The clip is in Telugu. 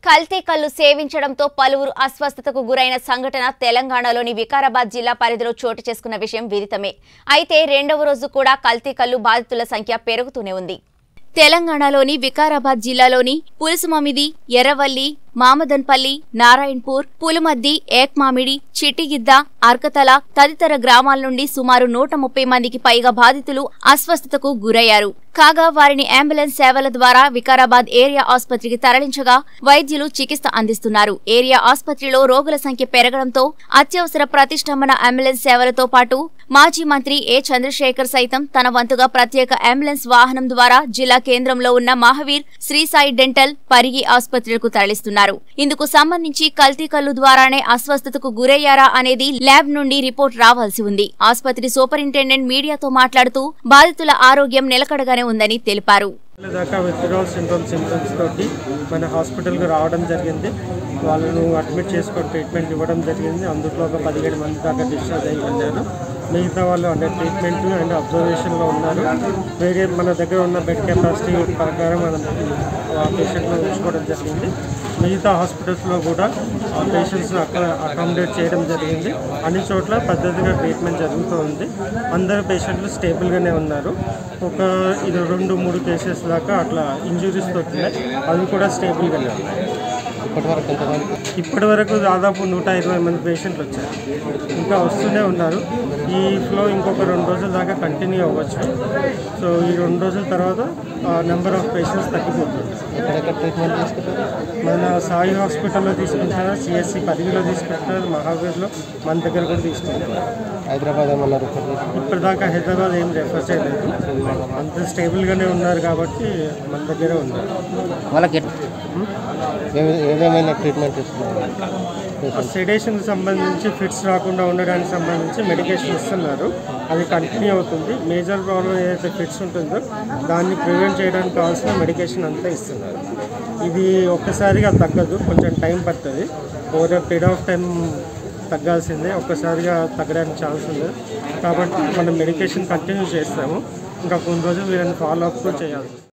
కల్తీ కల్లు సేవించడంతో పలువురు అస్వస్థతకు గురైన సంఘటన తెలంగాణలోని వికారాబాద్ జిల్లా పరిధిలో చోటు చేసుకున్న విషయం విదితమే అయితే రెండవ రోజు కూడా కల్తీ కల్లు బాధితుల సంఖ్య పెరుగుతూనే ఉంది తెలంగాణలోని వికారాబాద్ జిల్లాలోని పులుసుమమిది ఎర్రవల్లి మామదన్పల్లి నారాయణపూర్ పులుమద్ది ఏక్మామిడి చిట్టిగిద్ద అర్కతల తదితర గ్రామాల నుండి సుమారు నూట ముప్పై మందికి పైగా బాధితులు అస్వస్థతకు గురయ్యారు కాగా వారిని అంబులెన్స్ సేవల ద్వారా వికారాబాద్ ఏరియా ఆసుపత్రికి తరలించగా వైద్యులు చికిత్స అందిస్తున్నారు ఏరియా ఆసుపత్రిలో రోగుల సంఖ్య పెరగడంతో అత్యవసర ప్రతిష్టంభన అంబులెన్స్ సేవలతో పాటు మాజీ మంత్రి ఏ చంద్రశేఖర్ సైతం తన వంతుగా ప్రత్యేక అంబులెన్స్ వాహనం ద్వారా జిల్లా కేంద్రంలో ఉన్న మహావీర్ శ్రీసాయి డెంటల్ పరిగి ఆసుపత్రులకు తరలిస్తున్నారు ఇందుకు సంబంధించి కల్తీ కల్లు ద్వారానే అస్వస్థతకు గురయ్యారా అనేది ల్యాబ్ నుండి రిపోర్ట్ రావాల్సి ఉంది ఆసుపత్రి సూపరింటెండెంట్ మీడియాతో మాట్లాడుతూ బాధితుల ఆరోగ్యం నిలకడగానే ఉందని తెలిపారు దాకా విత్డ్రాల్ సిండ్రోమ్ సింటమ్స్ తోటి మన హాస్పిటల్కి రావడం జరిగింది వాళ్ళను అడ్మిట్ చేసుకొని ట్రీట్మెంట్ ఇవ్వడం జరిగింది అందులో ఒక పదిహేడు మంది దాకా డిశ్చార్జ్ అయ్యి వెళ్ళారు మిగతా వాళ్ళు అండర్ ట్రీట్మెంట్ అండ్ అబ్జర్వేషన్లో ఉన్నారు వేరే మన దగ్గర ఉన్న బెడ్ కెపాసిటీ ప్రకారం మనం ఆ పేషెంట్ను ఉంచుకోవడం జరిగింది మిగతా హాస్పిటల్స్లో కూడా ఆ పేషెంట్స్ని అక్కడ అకామిడేట్ చేయడం జరిగింది అన్ని చోట్ల పద్ధతిగా ట్రీట్మెంట్ జరుగుతూ ఉంది అందరు పేషెంట్లు స్టేబుల్గానే ఉన్నారు ఒక ఇది రెండు మూడు కేసెస్ దాకా అట్లా ఇంజురీస్ ఉన్నాయి అవి కూడా స్టేబుల్గానే ఉన్నాయి ఇప్పటివరకు ఎంతమంది ఇప్పటి వరకు దాదాపు నూట ఇరవై మంది పేషెంట్లు వచ్చారు ఇంకా వస్తూనే ఉన్నారు ఈ ఫ్లో ఇంకొక రెండు రోజుల దాకా కంటిన్యూ అవ్వచ్చు సో ఈ రెండు రోజుల తర్వాత నెంబర్ ఆఫ్ పేషెంట్స్ తగ్గిపోతుంది ఎక్కడెక్కడ ట్రీట్మెంట్ తీసుకుంటారు మన సాయి హాస్పిటల్లో తీసుకుంటారు సిఎస్సి పరిధిలో తీసుకుంటారు మహావీర్లో మన దగ్గర కూడా తీసుకుంటారు హైదరాబాద్ ఏమన్నా రిఫర్ చేసి ఇప్పటిదాకా హైదరాబాద్ ఏం రెఫర్ చేయలేదు అంత స్టేబుల్గానే ఉన్నారు కాబట్టి మన దగ్గరే ఉన్నారు వాళ్ళకి ఎట్- ఏ- ఏదేమైనా ట్రీట్మెంట్ ఇస్తున్నారు సెడేషన్కి సంబంధించి ఫిట్స్ రాకుండా ఉండడానికి సంబంధించి మెడికేషన్ ఇస్తున్నారు అది కంటిన్యూ అవుతుంది మేజర్ ప్రాబ్లం ఏదైతే ఫిట్స్ ఉంటుందో దాన్ని ప్రివెంట్ చేయడానికి కావాల్సిన మెడికేషన్ అంతా ఇస్తున్నారు ఇది ఒక్కసారిగా తగ్గదు కొంచెం టైం పడుతుంది ఓవర్ పీరియడ్ ఆఫ్ టైం తగ్గాల్సిందే ఒక్కసారిగా తగ్గడానికి ఛాన్స్ ఉంది కాబట్టి మనం మెడికేషన్ కంటిన్యూ చేస్తాము ఇంకా కొన్ని రోజులు వీళ్ళని ఫాలో అప్ కూడా చేయాల్సి వస్తుంది.